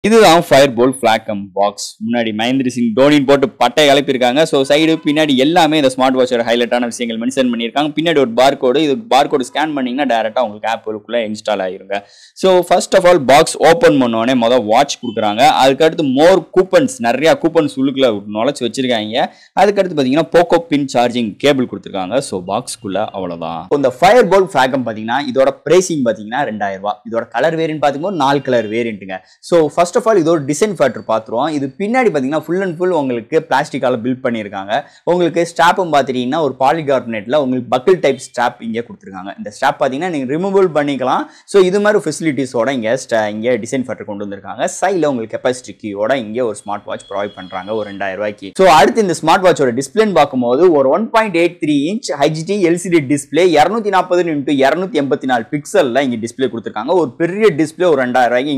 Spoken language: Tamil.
இதுதான் ஃபயர் போல் ஃபிளாக்கம் பாக்ஸ் முன்னாடி மகேந்திர சிங் தோனின்னு போட்டு பட்டை கிளப்பியிருக்காங்க ஸோ சைடு பின்னாடி எல்லாமே இந்த ஸ்மார்ட் வாட்சோட ஹைலைட்டான விஷயங்கள் மென்ஷன் பண்ணியிருக்காங்க பின்னாடி ஒரு பார் கோடு இது பார் கோடு ஸ்கேன் பண்ணீங்கன்னா டேரெக்டாக உங்களுக்கு ஆப்புக்குள்ளே இன்ஸ்டால் ஆயிருங்க so first of all box open பண்ணோடனே மொதல் வாட்ச் கொடுக்குறாங்க அதுக்கடுத்து மோர் கூப்பன்ஸ் நிறையா கூப்பன்ஸ் உள்ளுக்குள்ள நுழைச்சி வச்சிருக்காங்க அதுக்கடுத்து பார்த்தீங்கன்னா போக்கோ பின் சார்ஜிங் கேபிள் கொடுத்துருக்காங்க ஸோ பாக்ஸ்க்குள்ள அவ்வளோதான் இந்த ஃபயர் போல் ஃபிளாகம் பார்த்தீங்கன்னா இதோட பிரைசிங் பார்த்தீங்கன்னா ரெண்டாயிரம் ரூபாய் இதோட கலர் வேரியன்ட் பார்த்தும்போது நாலு கலர் வேரியன்ட்டுங்க ஸோ ஃபர்ஸ்ட் ஆஃப் ஆல் இதோட டிசைன் ஃபேக்டர் பார்த்துருவோம் இது பின்னாடி பார்த்தீங்கன்னா ஃபுல் அண்ட் ஃபுல் உங்களுக்கு பிளாஸ்டிக்கால பில்ட் பண்ணியிருக்காங்க உங்களுக்கு ஸ்ட்ராப்பும் பார்த்துட்டீங்கன்னா ஒரு பாலிகார்பனேட்டில் உங்களுக்கு பக்கிள் டைப் ஸ்ட்ராப் இங்கே கொடுத்துருக்காங்க இந்த ஸ்ட்ராப் பார்த்தீங்கன்னா நீங்கள் ரிமூவல் பண்ணிக்கலாம் ஸோ இது மாதிரி ஃபெசிலிட்டிஸோட இங்கே இங்கே டிசைன் ஃபேக்டர் கொண்டு வந்திருக்காங்க சைடில் உங்களுக்கு கெப்பாசிட்டி கீயோட இங்கே ஒரு ஸ்மார்ட் வாட்ச் ப்ரொவைட் பண்ணுறாங்க ஒரு ரெண்டாயிரம் ரூபாய்க்கு ஸோ அடுத்து இந்த ஸ்மார்ட் வாட்சோட டிஸ்பிளேன்னு பார்க்கும்போது ஒரு one point eight three inch HD LCD display இரநூத்தி நாற்பது இன்ட்டு இரநூத்தி எண்பத்தி நாலு பிக்சலில் இங்கே டிஸ்பிளே கொடுத்துருக்காங்க ஒரு பெரிய டிஸ்பிளே ஒரு ரெண்டாயிரம் ரூபாய்க்கு